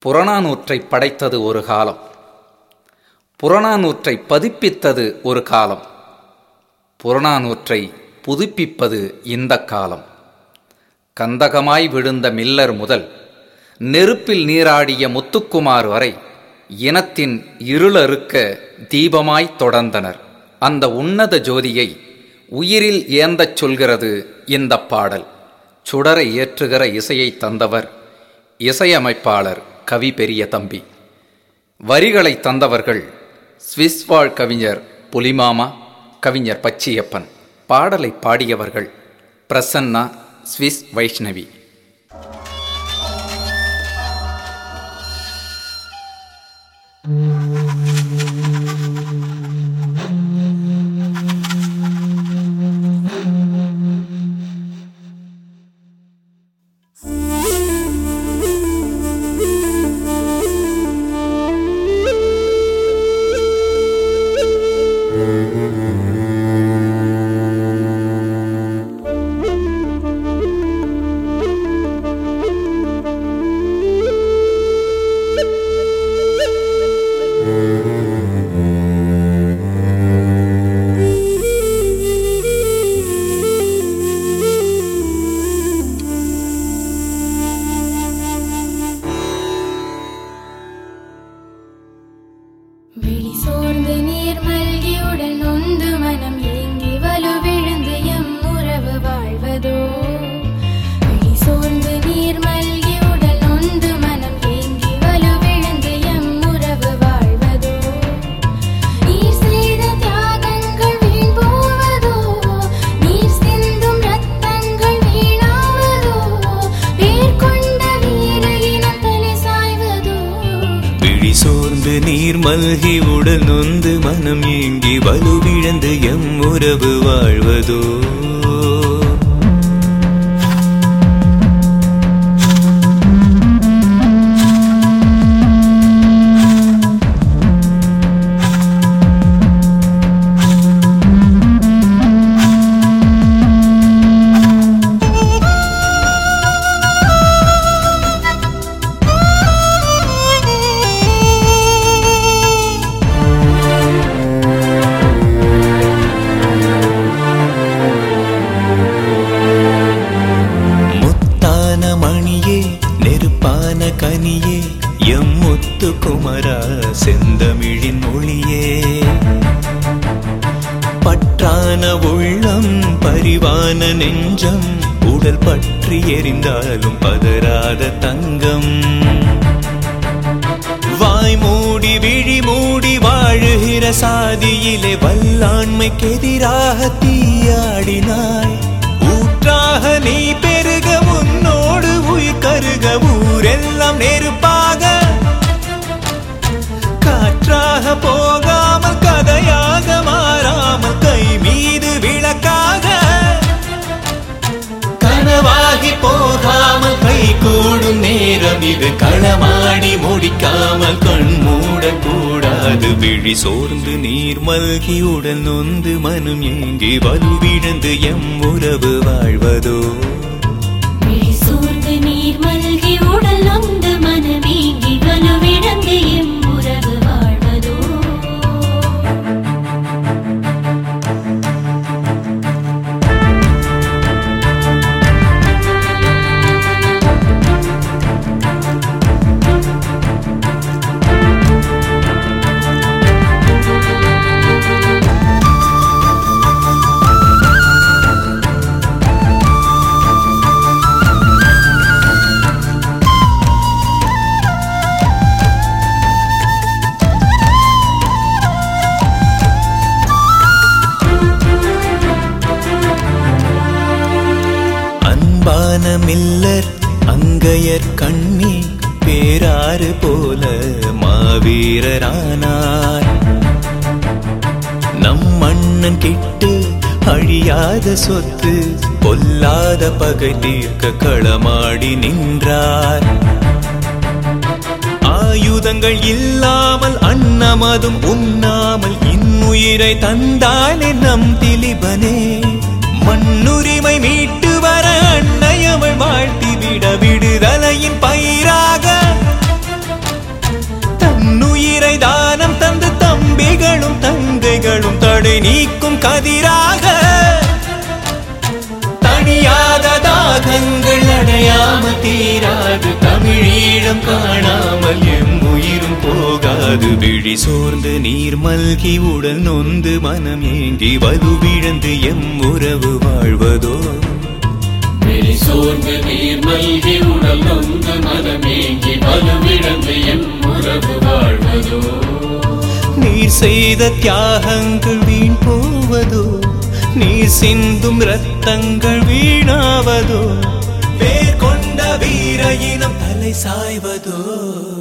புறநானூற்றை படைத்தது ஒரு காலம் புறநானூற்றை பதிப்பித்தது ஒரு காலம் புறநானூற்றை புதுப்பிப்பது இந்த காலம் கந்தகமாய் விழுந்த மில்லர் முதல் நெருப்பில் நீராடிய முத்துக்குமார் வரை இனத்தின் இருளறுக்க தீபமாய் தொடர்ந்தனர் அந்த உன்னத ஜோதியை உயிரில் ஏந்தச் சொல்கிறது இந்த பாடல் சுடரை ஏற்றுகிற இசையை தந்தவர் இசையமைப்பாளர் கவி பெரிய தம்பி வரிகளை தந்தவர்கள் ஸ்விஸ் வாழ் கவிஞர் புலிமாமா கவிஞர் பச்சியப்பன் பாடலை பாடியவர்கள் பிரசன்னா ஸ்விஸ் வைஷ்ணவி விழி சோர்ந்து நீர் மல்கி உடல் நொந்து மனம் ஏங்கி வலுவிழுந்து எம் உறவு வாழ்வதோ விழி சோர்ந்து நீர் மல்கி உடல் நொந்து மனம் ஏங்கி வலுவிழுந்து எம் உறவு வாழ்வதோ நீர் செய்த தியாகங்கள் வீண் போவதோ நீர் சிந்தும் ரத்தங்கள் வீணாவதோ வேர் கொண்ட வீர இனம் தலை சாய்வதோ விழி சோர்ந்து நீர் மல்கி உடல் நொந்து மனம் ஏங்கி வலுவிழந்து எம் உறவு வாழ்வதோ முத்தான மணியே நெருப்பான கனியே எம் முத்து குமரா செந்தமிழின் மொழியே பற்றான உள்ளம் பரிவான நெஞ்சம் உடல் பற்றி எரிந்தாலும் பதறாத தங்கம் வாய் மூடி விழி மூடி வாழுகிற சாதியிலே வல்லாண்மைக்கு எதிராக தீயாடினாய் ஊற்றாக நீ பெருக உன்னோடு உயிர் கருக ஊரெல்லாம் நெருப்பாக காற்றாக போகாமல் கதையாக மாறாமல் கை மீது விளக்காக கனவாகி போகாமல் கை கூடும் நேரம் இது களமாடி முடிக்காமல் கண் மூடக்கூடாது விழி சோர்ந்து நீர் மல்கி உடல் நொந்து மனம் ஏங்கி வலுவிழந்து எம் உறவு வாழ்வதோ விழி சோர்ந்து நீர் மல்கி உடல் நொந்து மனமேங்கி வலுவிழந்து எம் உறவு வாழ்வதோ அன்பான மில்லர் அங்கையர் கண்ணி பேராறு போல மாவீரரானார் நம் மன்னன் கிட்டு அழியாத சொத்து பொல்லாத பகை தீர்க்க களமாடி நின்றார் ஆயுதங்கள் இல்லாமல் அன்னமதும் உண்ணாமல் இன்னுயிரை தந்தானே நம் திலிபனே மண்ணுரிமை மீட்டு வர அன்னையவள் வாழ்த்தி விட விடுதலையின் பயிராக கதிராக தணியாத தாகங்கள் அடையாம தீராது தமிழீழம் காணாமல் எம் உயிரும் போகாது விழி சோர்ந்து நீர் மல்கி உடல் நொந்து மனம் ஏங்கி வலுவிழந்து எம் உறவு வாழ்வதோ வெளி சோர்ந்து நீர் மல்கி உடல் நொந்து மனமேங்கி வலுவிழந்து எம் உறவு வாழ்வதோ நீர் செய்த தியாகங்கள் வீண் போவதோ நீர் சிந்தும் ரத்தங்கள் வீணாவதோ வேர் கொண்ட வீர இனம் தலை சாய்வதோ